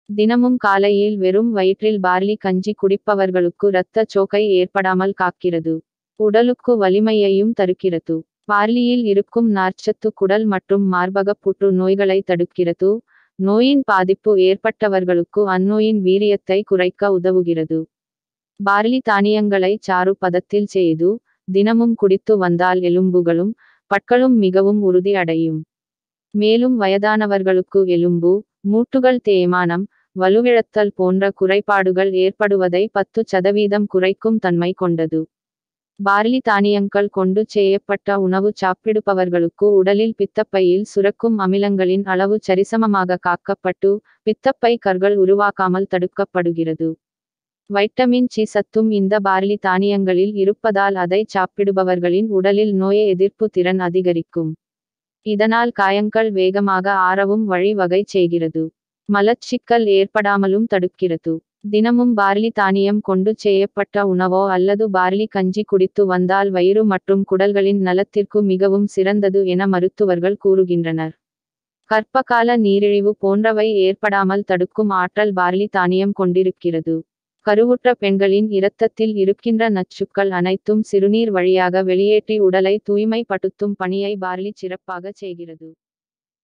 தினமும் காலையில் வெறும் வயிற்றில் பார்லி கஞ்சி குடிப்பவர்களுக்கு இரத்த சோகை ஏற்படாமல் காக்கிறது உடலுக்கு வலிமையையும் தருகிறது பார்லியில் இருக்கும் நார்ச்சத்து குடல் மற்றும் மார்பக புற்று நோய்களை தடுக்கிறது நோயின் பாதிப்பு ஏற்பட்டவர்களுக்கு அந்நோயின் வீரியத்தை குறைக்க உதவுகிறது பார்லி தானியங்களை சாறு பதத்தில் செய்து தினமும் குடித்து வந்தால் எலும்புகளும் பற்களும் மிகவும் உறுதி அடையும் மேலும் வயதானவர்களுக்கு எலும்பு மூட்டுகள் தேய்மானம் வலுவிழத்தல் போன்ற குறைபாடுகள் ஏற்படுவதை பத்து சதவீதம் குறைக்கும் தன்மை கொண்டது பார்லி தானியங்கள் கொண்டு செய்யப்பட்ட உணவு சாப்பிடுபவர்களுக்கு உடலில் பித்தப்பையில் சுரக்கும் அமிலங்களின் அளவு சரிசமமாக காக்கப்பட்டு பித்தப்பை கற்கள் உருவாக்காமல் தடுக்கப்படுகிறது வைட்டமின் சி சத்தும் இந்த பார்லி தானியங்களில் இருப்பதால் அதை சாப்பிடுபவர்களின் உடலில் நோயை எதிர்ப்பு திறன் அதிகரிக்கும் இதனால் காயங்கள் வேகமாக ஆறவும் வழி வகை செய்கிறது மலச்சிக்கல் ஏற்படாமலும் தடுக்கிறது தினமும் பார்லி தானியம் கொண்டு செய்யப்பட்ட உணவோ அல்லது பார்லி கஞ்சி குடித்து வந்தால் வயிறு மற்றும் குடல்களின் நலத்திற்கு மிகவும் சிறந்தது என மருத்துவர்கள் கூறுகின்றனர் கர்ப்பகால நீரிழிவு போன்றவை ஏற்படாமல் தடுக்கும் ஆற்றல் பார்லி தானியம் கொண்டிருக்கிறது கருவுற்ற பெண்களின் இரத்தத்தில் இருக்கின்ற நச்சுக்கள் அனைத்தும் சிறுநீர் வழியாக வெளியேற்றி உடலை தூய்மைப்படுத்தும் பணியை பார்லி சிறப்பாக செய்கிறது